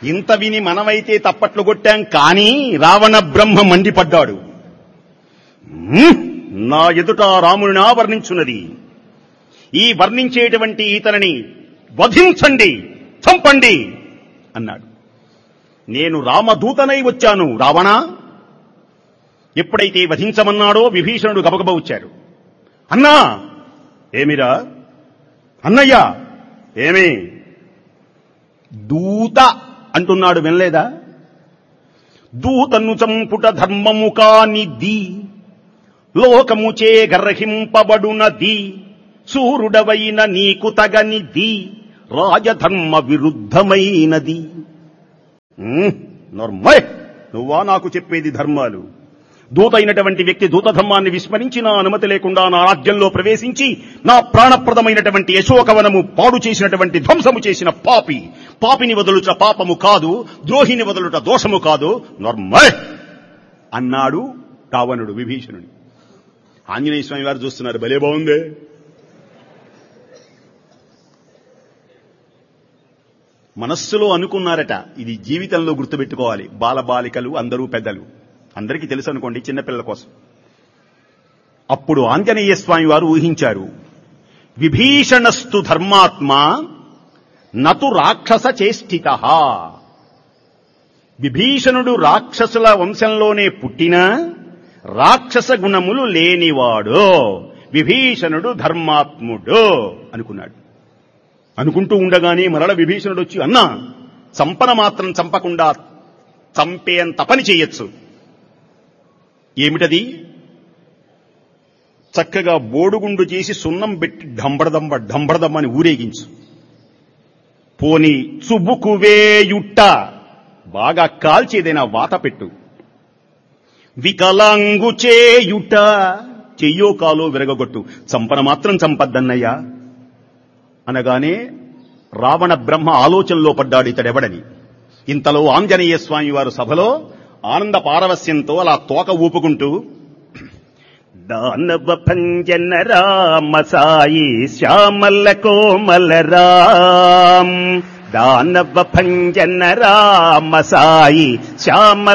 ఇంత విని మనమైతే తప్పట్లు కొట్టాం కానీ రావణ బ్రహ్మ మండిపడ్డాడు "హ్మ్, నా ఎదుట రాముని వర్ణించున్నది ఈ వర్ణించేటువంటి ఈతనని వధించండి చంపండి అన్నాడు నేను రామదూతనై వచ్చాను రావణ ఎప్పుడైతే వధించమన్నాడో విభీషణుడు గబగబ వచ్చారు అన్నా ఏమిరా అన్నయ్య ఏమి దూత అంటున్నాడు వినలేదా దూతను చంపుట ధర్మము కానిది లోకముచే గర్హింపబడునది సూర్యుడవైన నీకు తగనిది రాజధర్మ విరుద్ధమైనది ఉమ్, నోర్మయ్ నువ్వా నాకు చెప్పేది ధర్మాలు దూత అయినటువంటి వ్యక్తి దూత ధర్మాన్ని విస్మరించి నా అనుమతి లేకుండా నా రాజ్యంలో ప్రవేశించి నా ప్రాణప్రదమైనటువంటి యశోకవనము పాడు చేసినటువంటి ధ్వంసము చేసిన పాపి పాపిని వదులుట పాపము కాదు ద్రోహిని వదులుట దోషము కాదు నర్మయ్ అన్నాడు రావణుడు విభీషణుని ఆంజనేయ స్వామి వారు చూస్తున్నారు భలే బాగుందే మనస్సులో అనుకున్నారట ఇది జీవితంలో గుర్తుపెట్టుకోవాలి బాలబాలికలు అందరూ పెద్దలు అందరికీ తెలుసు అనుకోండి చిన్నపిల్లల కోసం అప్పుడు ఆంజనేయ స్వామి వారు ఊహించారు విభీషణస్తు ధర్మాత్మ నతు రాక్షస చేష్టిత విభీషణుడు రాక్షసుల వంశంలోనే పుట్టిన రాక్షస గుణములు లేనివాడు విభీషణుడు ధర్మాత్ముడు అనుకున్నాడు అనుకుంటూ ఉండగానే మరల విభీషణుడు వచ్చి అన్నా చంపన మాత్రం చంపకుండా చంపేంత పని చేయొచ్చు ఏమిటది చక్కగా బోడుగుండు చేసి సున్నం పెట్టి ఢంబడదంబ ఢంబడదమ్మని ఊరేగించు పోని చుబుకువేయుట్ట బాగా కాల్చేదైనా వాత పెట్టు వికలాంగు చేయుట చెయ్యో కాలో విరగొట్టు చంపన మాత్రం చంపద్దన్నయ్యా అనగానే రావణ బ్రహ్మ ఆలోచనలో పడ్డాడు ఇతడెవడని ఇంతలో ఆంజనేయ స్వామి వారు సభలో ఆనంద పారవస్యంతో అలా తోక ఊపుకుంటూ దానవ భంజన రామ సాయి శ్యామల కోమల రామ్ దానవ భంజన రామ సాయి శ్యామల